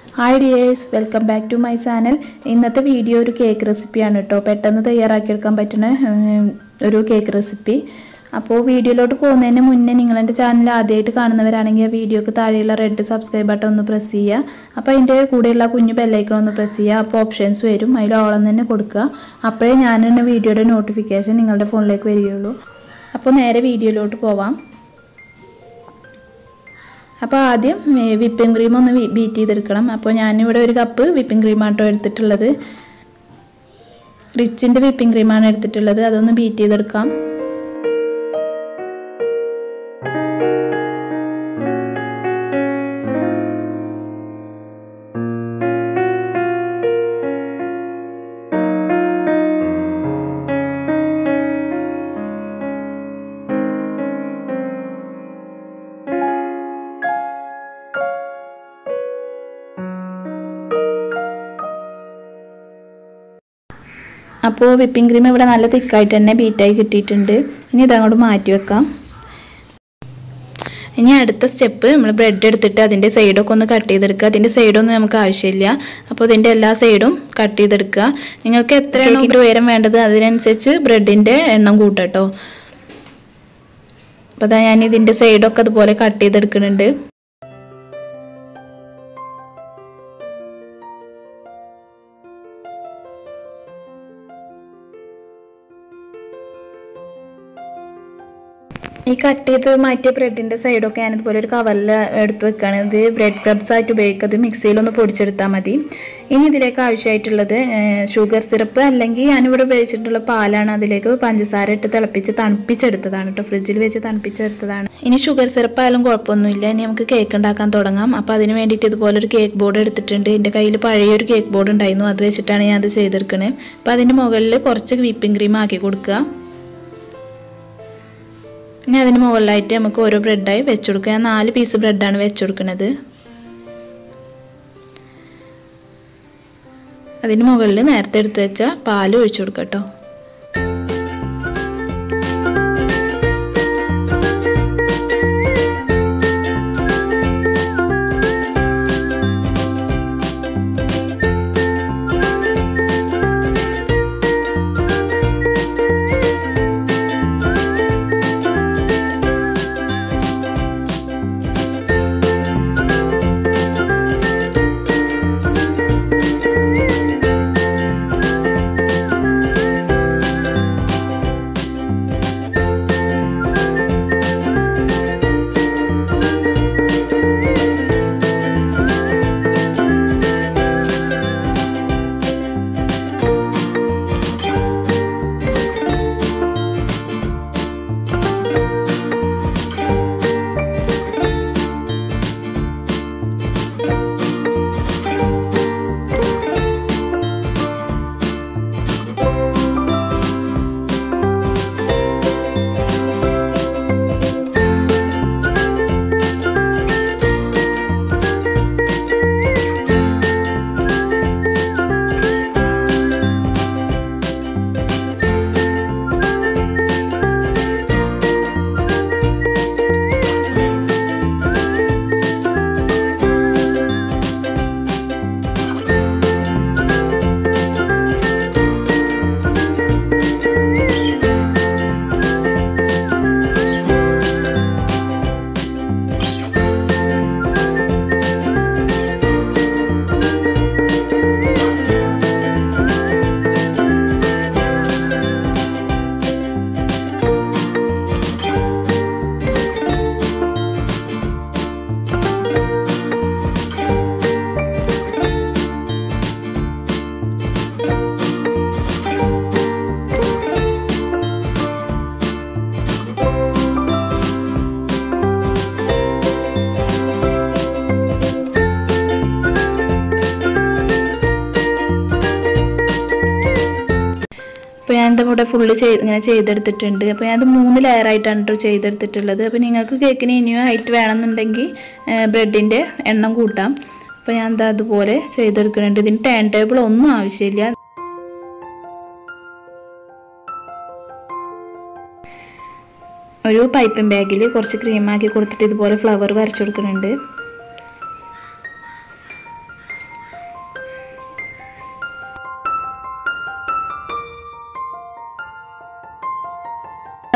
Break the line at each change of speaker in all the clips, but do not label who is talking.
hi dears welcome back to my channel ഇന്നത്തെ video ഒരു cake റെസിപ്പിയാണ് കേട്ടോ പെട്ടെന്ന് തയ്യാറാക്കിയെടുക്കാൻ പറ്റുന്ന ഉം, ഒരു കേക്ക് റെസിപ്പി അപ്പോൾ വീഡിയോയിലോട്ട് പോകുന്നതിന് മുന്നേ നിങ്ങൾ എൻ്റെ ചാനൽ ആദ്യമായിട്ട് കാണുന്നവരാണെങ്കിൽ ആ വീഡിയോക്ക് താഴെയുള്ള റെഡ് സബ്സ്ക്രൈബ് ബട്ടൺ ഒന്ന് പ്രസ് ചെയ്യുക അപ്പോൾ അതിൻ്റെ കൂടെയുള്ള കുഞ്ഞു ബെല്ലൈക്കൺ ഒന്ന് പ്രസ് ചെയ്യുക അപ്പോൾ ഓപ്ഷൻസ് വരും അതിൽ ഓളം തന്നെ കൊടുക്കുക അപ്പോഴേ ഞാൻ തന്നെ വീഡിയോയുടെ നോട്ടിഫിക്കേഷൻ നിങ്ങളുടെ ഫോണിലേക്ക് വരികയുള്ളൂ അപ്പോൾ നേരെ വീഡിയോയിലോട്ട് പോവാം അപ്പോൾ ആദ്യം വിപ്പിംഗ് ക്രീം ഒന്ന് ബീറ്റ് ചെയ്തെടുക്കണം അപ്പോൾ ഞാനിവിടെ ഒരു കപ്പ് വിപ്പിംഗ് ക്രീമാട്ടോ എടുത്തിട്ടുള്ളത് റിച്ചിൻ്റെ വിപ്പിംഗ് ക്രീമാണ് എടുത്തിട്ടുള്ളത് അതൊന്ന് ബീറ്റ് ചെയ്തെടുക്കാം അപ്പോൾ വിപ്പിംഗ് ക്രീം ഇവിടെ നല്ല തിക്കായിട്ട് തന്നെ ബീറ്റായി കിട്ടിയിട്ടുണ്ട് ഇനി ഇതങ്ങോട്ട് മാറ്റി വെക്കാം ഇനി അടുത്ത സ്റ്റെപ്പ് നമ്മൾ ബ്രെഡ് എടുത്തിട്ട് അതിൻ്റെ സൈഡൊക്കെ ഒന്ന് കട്ട് ചെയ്തെടുക്കുക അതിൻ്റെ സൈഡൊന്നും നമുക്ക് ആവശ്യമില്ല അപ്പോൾ ഇതിൻ്റെ എല്ലാ സൈഡും കട്ട് ചെയ്തെടുക്കുക നിങ്ങൾക്ക് എത്രയാണോ കേക്കിൻ്റെ ഉയരം വേണ്ടത് അതിനനുസരിച്ച് ബ്രെഡിൻ്റെ എണ്ണം കൂട്ടട്ടോ അപ്പോൾ അതാ ഞാൻ ഇതിൻ്റെ സൈഡൊക്കെ അതുപോലെ കട്ട് ചെയ്തെടുക്കുന്നുണ്ട് ഈ കട്ട് ചെയ്ത് മാറ്റിയ ബ്രെഡിൻ്റെ സൈഡൊക്കെ ഞാനിതുപോലെ ഒരു കവറിൽ എടുത്ത് വെക്കുകയാണ് ഇത് ബ്രെഡ് ക്രബ്സ് ആയിട്ട് ഉപയോഗിക്കുന്നത് മിക്സിയിലൊന്ന് പൊടിച്ചെടുത്താൽ മതി ഇനി ഇതിലേക്ക് ആവശ്യമായിട്ടുള്ളത് ഷുഗർ സിറപ്പ് അല്ലെങ്കിൽ ഞാനിവിടെ ഉപയോഗിച്ചിട്ടുള്ള പാലാണ് അതിലേക്ക് പഞ്ചസാര ഇട്ട് തിളപ്പിച്ച് തണുപ്പിച്ചെടുത്തതാണ് കേട്ടോ ഫ്രിഡ്ജിൽ വെച്ച് തണുപ്പിച്ചെടുത്തതാണ് ഇനി ഷുഗർ സിറപ്പ് ആയാലും കുഴപ്പമൊന്നുമില്ല ഇനി നമുക്ക് കേക്ക് ഉണ്ടാക്കാൻ തുടങ്ങാം അപ്പോൾ അതിന് വേണ്ടിയിട്ട് ഇതുപോലെ ഒരു കേക്ക് ബോർഡ് എടുത്തിട്ടുണ്ട് എൻ്റെ കയ്യിൽ പഴയ ഒരു കേക്ക് ബോർഡ് ഉണ്ടായിരുന്നു അത് വെച്ചിട്ടാണ് ഞാൻ അത് ചെയ്തെടുക്കണേ അപ്പോൾ അതിൻ്റെ മുകളിൽ കുറച്ച് വിപ്പിംഗ് ക്രീം ആക്കി കൊടുക്കുക ഇനി അതിന് മുകളിലായിട്ട് നമുക്ക് ഓരോ ബ്രെഡായി വെച്ച് കൊടുക്കുക ഞാൻ നാല് പീസ് ബ്രെഡാണ് വെച്ച് കൊടുക്കുന്നത് അതിന് മുകളിൽ നേരത്തെ എടുത്ത് വെച്ച പാൽ ഒഴിച്ചു കൊടുക്കുക കേട്ടോ അപ്പോൾ ഞാനിത് ഇവിടെ ഫുള്ള് ചെയ്ത് ഇങ്ങനെ ചെയ്തെടുത്തിട്ടുണ്ട് അപ്പോൾ ഞാനത് മൂന്ന് ലെയറായിട്ടാണ് കേട്ടോ ചെയ്തെടുത്തിട്ടുള്ളത് അപ്പോൾ നിങ്ങൾക്ക് കേക്കിന് ഇനിയും ഹൈറ്റ് വേണമെന്നുണ്ടെങ്കിൽ ബ്രെഡിൻ്റെ എണ്ണം കൂട്ടാം അപ്പോൾ ഞാൻ എന്താ അതുപോലെ ചെയ്തെടുക്കുന്നുണ്ട് ഇതിന് ടേൺ ടേബിൾ ഒന്നും ആവശ്യമില്ല ഒരു പൈപ്പിംഗ് ബാഗിൽ കുറച്ച് ക്രീമാക്കി കൊടുത്തിട്ട് ഇതുപോലെ ഫ്ലവർ വരച്ചു കൊടുക്കുന്നുണ്ട്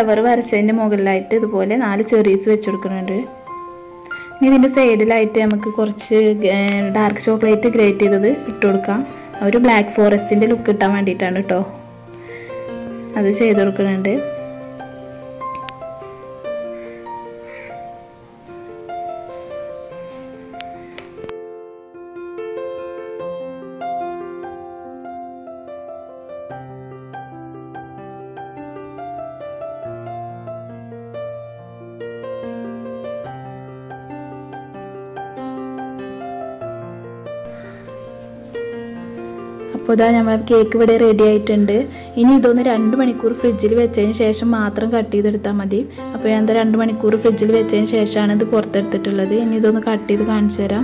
ഫ്ലവർ വരച്ചതിൻ്റെ മുകളിലായിട്ട് ഇതുപോലെ നാല് ചെറീസ് വെച്ച് കൊടുക്കുന്നുണ്ട് ഇനി ഇതിൻ്റെ സൈഡിലായിട്ട് നമുക്ക് കുറച്ച് ഡാർക്ക് ചോക്ലേറ്റ് ഗ്രേറ്റ് ചെയ്തത് ഇട്ട് കൊടുക്കാം ഒരു ബ്ലാക്ക് ഫോറസ്റ്റിൻ്റെ ലുക്ക് കിട്ടാൻ വേണ്ടിയിട്ടാണ് കേട്ടോ അത് ചെയ്ത് കൊടുക്കുന്നുണ്ട് അപ്പോൾ ഇതാ നമ്മൾ കേക്ക് ഇവിടെ റെഡി ആയിട്ടുണ്ട് ഇനി ഇതൊന്ന് രണ്ട് മണിക്കൂർ ഫ്രിഡ്ജിൽ വെച്ചതിന് ശേഷം മാത്രം കട്ട് ചെയ്തെടുത്താൽ മതി അപ്പോൾ ഞാൻ എന്താ രണ്ട് മണിക്കൂർ ഫ്രിഡ്ജിൽ വെച്ചതിന് ശേഷമാണ് ഇത് പുറത്തെടുത്തിട്ടുള്ളത് ഇനി ഇതൊന്ന് കട്ട് ചെയ്ത് കാണിച്ചു തരാം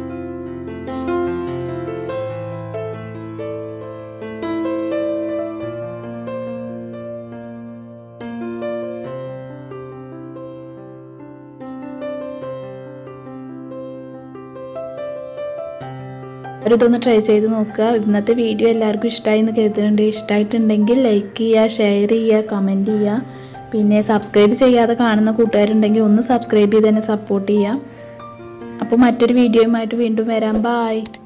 ഇതൊന്ന് ട്രൈ ചെയ്ത് നോക്കുക ഇന്നത്തെ വീഡിയോ എല്ലാവർക്കും ഇഷ്ടമായി എന്ന് കരുതുന്നുണ്ട് ഇഷ്ടമായിട്ടുണ്ടെങ്കിൽ ലൈക്ക് ചെയ്യുക ഷെയർ ചെയ്യുക കമൻറ്റ് ചെയ്യുക പിന്നെ സബ്സ്ക്രൈബ് ചെയ്യാതെ കാണുന്ന കൂട്ടുകാരുണ്ടെങ്കിൽ ഒന്ന് സബ്സ്ക്രൈബ് ചെയ്ത് തന്നെ സപ്പോർട്ട് ചെയ്യുക അപ്പോൾ മറ്റൊരു വീഡിയോയുമായിട്ട് വീണ്ടും വരാം ബായ്